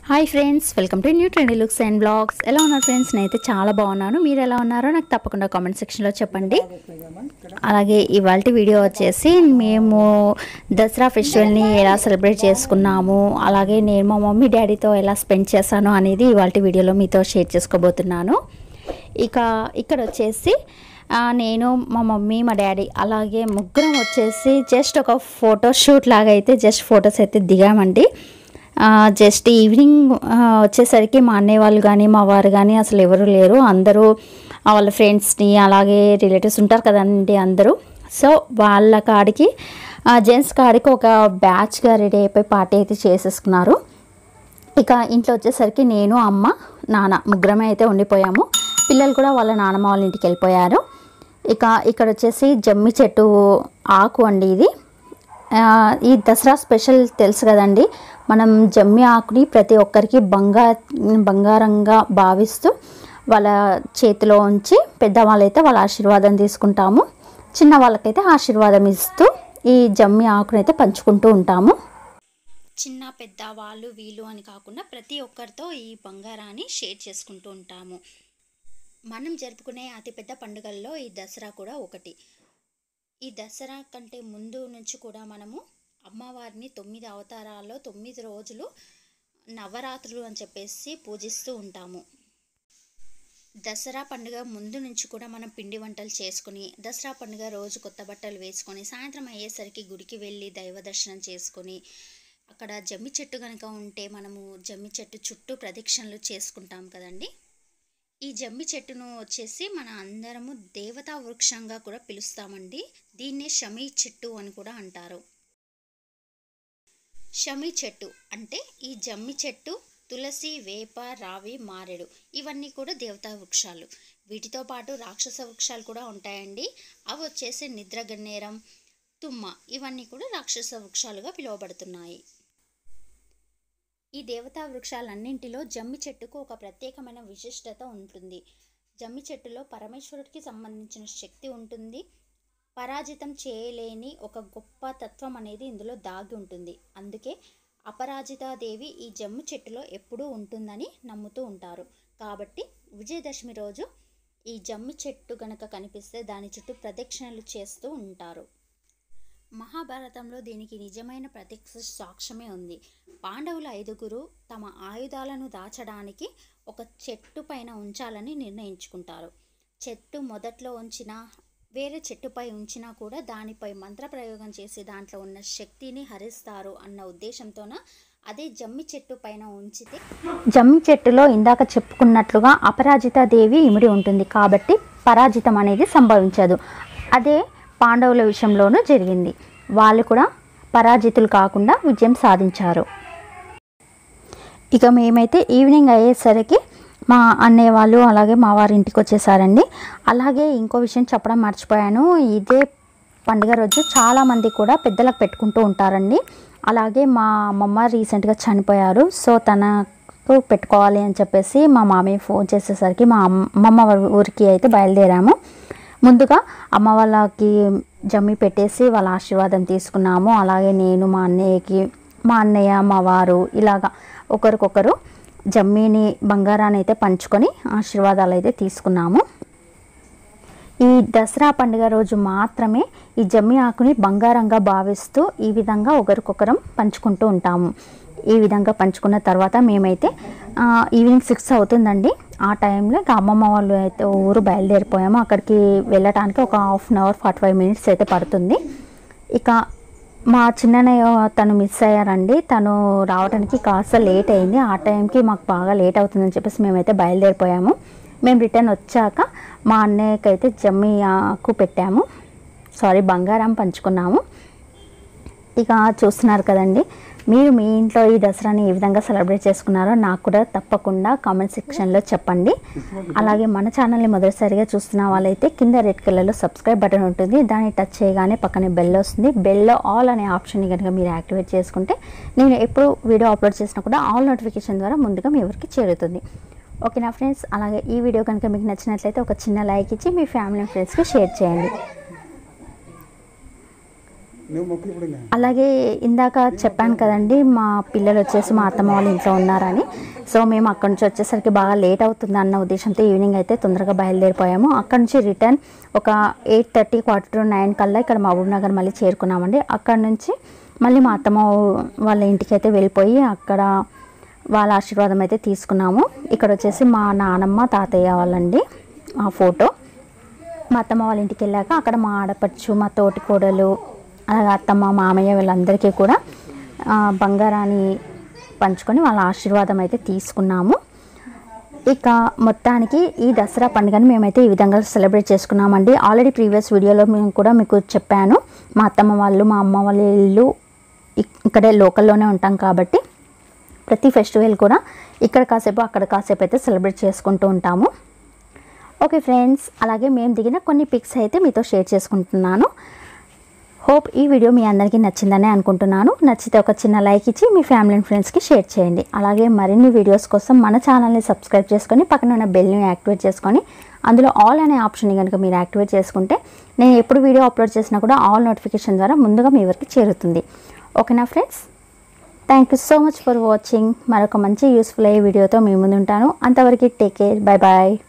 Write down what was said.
hi friends welcome to new trendy looks and blogs ఎలా ఉన్నారు friends నేనైతే చాలా బాగున్నాను మీరు ఎలా ఉన్నారో నాకు తప్పకుండా కామెంట్ సెక్షన్లో చెప్పండి అలాగే ఇవాళ వీడియో వచ్చేసి మేము దసరా ఫెస్టివల్ని ఎలా సెలబ్రేట్ చేసుకున్నాము అలాగే నేను మా మమ్మీ డాడీతో ఎలా స్పెండ్ చేశాను అనేది ఇవాళ వీడియోలో మీతో షేర్ చేసుకోబోతున్నాను ఇక ఇక్కడ వచ్చేసి ఆ, నేను మా మమ్మీ మా డాడీ అలాగే ముగ్గురం వచ్చేసి జస్ట్ ఒక ఫోటో షూట్ లాగా అయితే జస్ట్ ఫొటోస్ అయితే దిగామండి ఆ, జస్ట్ ఈవినింగ్ ఆ, వచ్చేసరికి మా అన్నయ్య వాళ్ళు కానీ మా వారు కానీ అసలు ఎవరు లేరు అందరూ ఆ, వాళ్ళ ఫ్రెండ్స్ని అలాగే రిలేటివ్స్ ఉంటారు కదండి అందరూ సో వాళ్ళ కాడికి జెంట్స్ కాడికి ఒక బ్యాచ్గా రెడీ అయిపోయి పార్టీ అయితే చేసేసుకున్నారు ఇక ఇంట్లో వచ్చేసరికి నేను అమ్మ నాన్న ముగ్గురమే అయితే ఉండిపోయాము పిల్లలు కూడా వాళ్ళ నాన్నమ్మ వాళ్ళ ఇంటికి వెళ్ళిపోయారు ఇక ఇక్కడ వచ్చేసి జమ్మి చెట్టు ఆకు అండి ఇది ఆ, ఈ దసరా స్పెషల్ తెలుసు కదండి మనం జమ్మి ఆకుని ప్రతి ఒక్కరికి బంగా బంగారంగా భావిస్తూ వాళ్ళ చేతిలో ఉంచి పెద్దవాళ్ళైతే వాళ్ళ ఆశీర్వాదం తీసుకుంటాము చిన్న వాళ్ళకైతే ఆశీర్వాదం ఇస్తూ ఈ జమ్మి ఆకునైతే పంచుకుంటూ ఉంటాము చిన్న పెద్ద వాళ్ళు వీళ్ళు అని కాకుండా ప్రతి ఒక్కరితో ఈ బంగారాన్ని షేర్ చేసుకుంటూ ఉంటాము మనం జరుపుకునే అతిపెద్ద పండుగల్లో ఈ దసరా కూడా ఒకటి ఈ దసరా కంటే ముందు నుంచి కూడా మనము అమ్మవారిని తొమ్మిది అవతారాల్లో తొమ్మిది రోజులు నవరాత్రులు అని చెప్పేసి పూజిస్తూ ఉంటాము దసరా పండుగ ముందు నుంచి కూడా మనం పిండి వంటలు చేసుకుని దసరా పండుగ రోజు కొత్త బట్టలు వేసుకొని సాయంత్రం అయ్యేసరికి గుడికి వెళ్ళి దైవ దర్శనం చేసుకొని అక్కడ జమ్మి చెట్టు కనుక ఉంటే మనము జమ్మి చెట్టు చుట్టూ ప్రదక్షిణలు చేసుకుంటాం కదండి ఈ జమ్మి చెట్టును వచ్చేసి మన అందరము దేవతా వృక్షంగా కూడా పిలుస్తామండి దీన్నే షమీ చెట్టు అని కూడా అంటారు షమీ చెట్టు అంటే ఈ జమ్మి చెట్టు తులసి వేప రావి మారెడు ఇవన్నీ కూడా దేవతా వృక్షాలు వీటితో పాటు రాక్షస వృక్షాలు కూడా ఉంటాయండి అవి వచ్చేసి నిద్రగన్నేరం తుమ్మ ఇవన్నీ కూడా రాక్షస వృక్షాలుగా పిలువబడుతున్నాయి ఈ దేవతా వృక్షాలన్నింటిలో జమ్మి చెట్టుకు ఒక ప్రత్యేకమైన విశిష్టత ఉంటుంది జమ్మి చెట్టులో పరమేశ్వరుడికి సంబంధించిన శక్తి ఉంటుంది పరాజితం చేయలేని ఒక గొప్ప తత్వం అనేది ఇందులో దాగి ఉంటుంది అందుకే అపరాజితాదేవి ఈ జమ్మి చెట్టులో ఎప్పుడూ ఉంటుందని నమ్ముతూ ఉంటారు కాబట్టి విజయదశమి రోజు ఈ జమ్మి చెట్టు గనక కనిపిస్తే దాని చుట్టూ ప్రదక్షిణలు చేస్తూ ఉంటారు మహాభారతంలో దీనికి నిజమైన ప్రత్యక్ష సాక్ష్యమే ఉంది పాండవుల ఐదుగురు తమ ఆయుధాలను దాచడానికి ఒక చెట్టు పైన ఉంచాలని నిర్ణయించుకుంటారు చెట్టు మొదట్లో ఉంచిన వేరే చెట్టుపై ఉంచినా కూడా దానిపై మంత్రప్రయోగం చేసి దాంట్లో ఉన్న శక్తిని హరిస్తారు అన్న ఉద్దేశంతోన అదే జమ్మి చెట్టు పైన ఉంచితే జమ్మి చెట్టులో ఇందాక చెప్పుకున్నట్లుగా అపరాజిత దేవి ఇమిడి ఉంటుంది కాబట్టి పరాజితం అనేది సంభవించదు అదే పాండవుల విషయంలోనూ జరిగింది వాళ్ళు కూడా పరాజితులు కాకుండా విజయం సాధించారు ఇక మేమైతే ఈవినింగ్ అయ్యేసరికి మా అన్నయ్య వాళ్ళు అలాగే మా వారి ఇంటికి వచ్చేసారండి అలాగే ఇంకో విషయం చెప్పడం మర్చిపోయాను ఇదే పండుగ రోజు చాలామంది కూడా పెద్దలకు పెట్టుకుంటూ ఉంటారండి అలాగే మా అమ్మమ్మ రీసెంట్గా చనిపోయారు సో తనకు పెట్టుకోవాలి అని చెప్పేసి మా మామయ్య ఫోన్ చేసేసరికి మా అమ్మమ్మ వారి ఊరికి అయితే బయలుదేరాము ముందుగా అమ్మ వాళ్ళకి జమ్మి పెట్టేసి వాళ్ళ ఆశీర్వాదం తీసుకున్నాము అలాగే నేను మా అన్నయ్యకి మా అన్నయ్య మా వారు ఇలాగా ఒకరికొకరు జమ్మిని బంగారాన్ని అయితే పంచుకొని ఆశీర్వాదాలు అయితే తీసుకున్నాము ఈ దసరా పండుగ రోజు మాత్రమే ఈ జమ్మి ఆకుని బంగారంగా భావిస్తూ ఈ విధంగా ఒకరికొకరం పంచుకుంటూ ఉంటాము ఈ విధంగా పంచుకున్న తర్వాత మేమైతే ఆ, ఈవినింగ్ సిక్స్ అవుతుందండి ఆ టైంలో ఇంకా అమ్మమ్మ వాళ్ళు అయితే ఊరు బయలుదేరిపోయాము అక్కడికి వెళ్ళటానికి ఒక half an hour forty five minutes అయితే పడుతుంది ఇక మా చిన్ననయ్య తను మిస్ అయ్యారండి తను రావడానికి కాస్త లేట్ అయింది ఆ టైంకి మాకు బాగా లేట్ అవుతుందని చెప్పేసి మేమైతే బయలుదేరిపోయాము మేము రిటర్న్ వచ్చాక మా అన్నయ్యకి అయితే జమ్మి ఆకు పెట్టాము సారీ బంగారం పంచుకున్నాము ఇక చూస్తున్నారు కదండి మీరు మీ ఇంట్లో ఈ దసరాని ఏ విధంగా సెలబ్రేట్ చేసుకున్నారో నాకు కూడా తప్పకుండా కామెంట్ సెక్షన్లో చెప్పండి అలాగే మన ఛానల్ని మొదటిసారిగా చూస్తున్న వాళ్ళైతే కింద రెడ్ కలర్లో సబ్స్క్రైబ్ బటన్ ఉంటుంది దాన్ని టచ్ చేయగానే పక్కనే బెల్ వస్తుంది బెల్లో ఆల్ అనే ఆప్షన్ని కనుక మీరు యాక్టివేట్ చేసుకుంటే నేను ఎప్పుడు వీడియో అప్లోడ్ చేసినా కూడా ఆల్ నోటిఫికేషన్ ద్వారా ముందుగా మీ ఎవరికి చేరుతుంది ఓకేనా ఫ్రెండ్స్ అలాగే ఈ వీడియో కనుక మీకు నచ్చినట్లయితే ఒక చిన్న లైక్ ఇచ్చి మీ ఫ్యామిలీ అండ్ ఫ్రెండ్స్కి షేర్ చేయండి నువ్వు మొక్కు ఇప్పుడు ఇంకా అలాగే ఇందాక చెప్పాను కదండి మా పిల్లలు వచ్చేసి మా అత్తమ్మ వాళ్ళ ఇంట్లో ఉన్నారని సో మేము అక్కడి నుంచి వచ్చేసరికి బాగా లేట్ అవుతుంది అన్న ఉద్దేశంతో ఈవినింగ్ అయితే తొందరగా బయలుదేరిపోయాము అక్కడ నుంచి రిటర్న్ ఒక eight thirty quarter to nine కల్లా ఇక్కడ మహబూబ్ నగర్ మళ్ళీ చేరుకున్నామండి అక్కడ నుంచి మళ్ళీ మా అత్తమ్మ వాళ్ళ ఇంటికి అయితే వెళ్ళిపోయి అక్కడ వాళ్ళ ఆశీర్వాదం అయితే తీసుకున్నాము ఇక్కడ వచ్చేసి మా నానమ్మ తాతయ్య వాళ్ళండి ఆ ఫోటో మా అత్తమ్మ వాళ్ళ ఇంటికి వెళ్ళాక అక్కడ మా ఆడపడుచు మా తోటి కోడలు అలాగే అత్తమ్మ మామయ్య వీళ్ళందరికీ కూడా ఆ, బంగారాన్ని పంచుకొని వాళ్ళ ఆశీర్వాదం అయితే తీసుకున్నాము ఇక మొత్తానికి ఈ దసరా పండుగని మేమైతే ఈ విధంగా సెలబ్రేట్ చేసుకున్నామండి ఆల్రెడీ ప్రీవియస్ వీడియోలో మేము కూడా మీకు చెప్పాను మా అత్తమ్మ వాళ్ళు మా అమ్మ వాళ్ళ ఇల్లు ఇక్- ఇక్కడే లోకల్లోనే ఉంటాం కాబట్టి ప్రతి ఫెస్టివల్ కూడా ఇక్కడ కాసేపు అక్కడ కాసేపు అయితే సెలబ్రేట్ చేసుకుంటూ ఉంటాము ఓకే ఫ్రెండ్స్ అలాగే మేము దిగిన కొన్ని పిక్స్ అయితే మీతో షేర్ చేసుకుంటున్నాను హోప్ ఈ వీడియో మీ అందరికీ నచ్చిందని అనుకుంటున్నాను నచ్చితే ఒక చిన్న లైక్ ఇచ్చి మీ ఫ్యామిలీ అండ్ ఫ్రెండ్స్కి షేర్ చేయండి అలాగే మరిన్ని వీడియోస్ కోసం మన ఛానల్ని సబ్స్క్రైబ్ చేసుకొని పక్కన ఉన్న బెల్ని యాక్టివేట్ చేసుకొని అందులో ఆల్ అనే ఆప్షన్ని కనుక మీరు యాక్టివేట్ చేసుకుంటే నేను ఎప్పుడు వీడియో అప్లోడ్ చేసినా కూడా ఆల్ నోటిఫికేషన్ ద్వారా ముందుగా మీ వరకు చేరుతుంది ఓకేనా friends thank you so much for watching మరొక మంచి యూస్ఫుల్ అయ్యే వీడియోతో మీ ముందు ఉంటాను అంతవరకు టేక్ కేర్ బాయ్ బాయ్